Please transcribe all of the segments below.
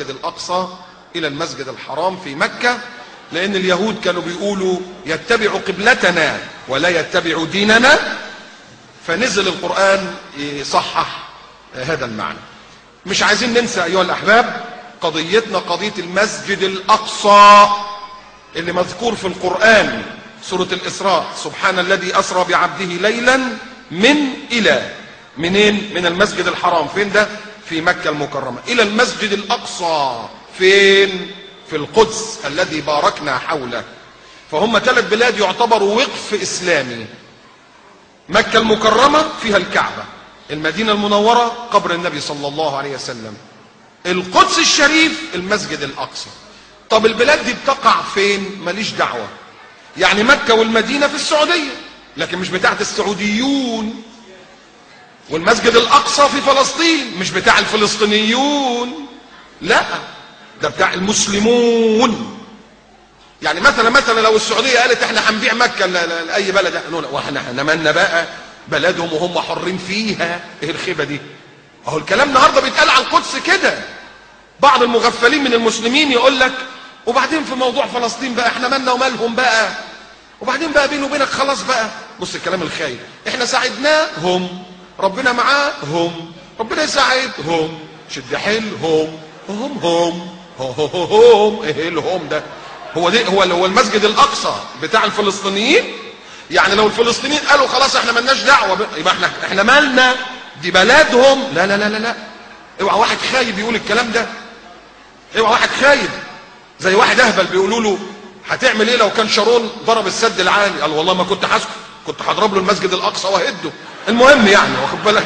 المسجد الأقصى إلى المسجد الحرام في مكة لأن اليهود كانوا بيقولوا يتبع قبلتنا ولا يتبع ديننا فنزل القرآن يصحح هذا المعنى مش عايزين ننسى أيها الأحباب قضيتنا قضية المسجد الأقصى اللي مذكور في القرآن سورة الإسراء سبحان الذي أسرى بعبده ليلا من إلى منين من المسجد الحرام فين ده في مكة المكرمة إلى المسجد الأقصى فين في القدس الذي باركنا حوله فهم ثلاث بلاد يعتبروا وقف إسلامي مكة المكرمة فيها الكعبة المدينة المنورة قبر النبي صلى الله عليه وسلم القدس الشريف المسجد الأقصى طب البلاد دي بتقع فين ماليش دعوة يعني مكة والمدينة في السعودية لكن مش بتاعت السعوديون والمسجد الأقصى في فلسطين مش بتاع الفلسطينيون لا ده بتاع المسلمون يعني مثلا مثلا لو السعودية قالت احنا هنبيع مكة ل- ل- لأي بلد نقول واحنا هنمنا بقى بلدهم وهم حرين فيها ايه الخيبة دي اهو الكلام النهارده بيتقال عن القدس كده بعض المغفلين من المسلمين يقول لك وبعدين في موضوع فلسطين بقى احنا مالنا ومالهم بقى وبعدين بقى بيني وبينك خلاص بقى بص الكلام الخايب احنا ساعدناهم ربنا معاهم ربنا يساعدهم شد حيلهم هم هم هم هم ايه الهم ده هو ده هو هو المسجد الاقصى بتاع الفلسطينيين يعني لو الفلسطينيين قالوا خلاص احنا ملناش دعوه ب- يبقى احنا احنا مالنا دي بلدهم لا لا لا لا لا اوعى واحد خايب يقول الكلام ده اوعى واحد خايب زي واحد اهبل بيقولوا له هتعمل ايه لو كان شارون ضرب السد العالي قال والله ما كنت هسكت كنت هضرب له المسجد الاقصى واهده المهم يعني واخد بالك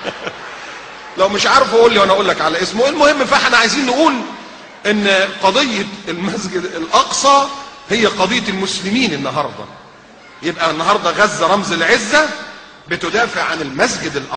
لو مش عارف قول لي وانا اقول لك على اسمه المهم فاحنا عايزين نقول ان قضيه المسجد الاقصى هي قضيه المسلمين النهارده يبقى النهارده غزه رمز العزه بتدافع عن المسجد الاقصى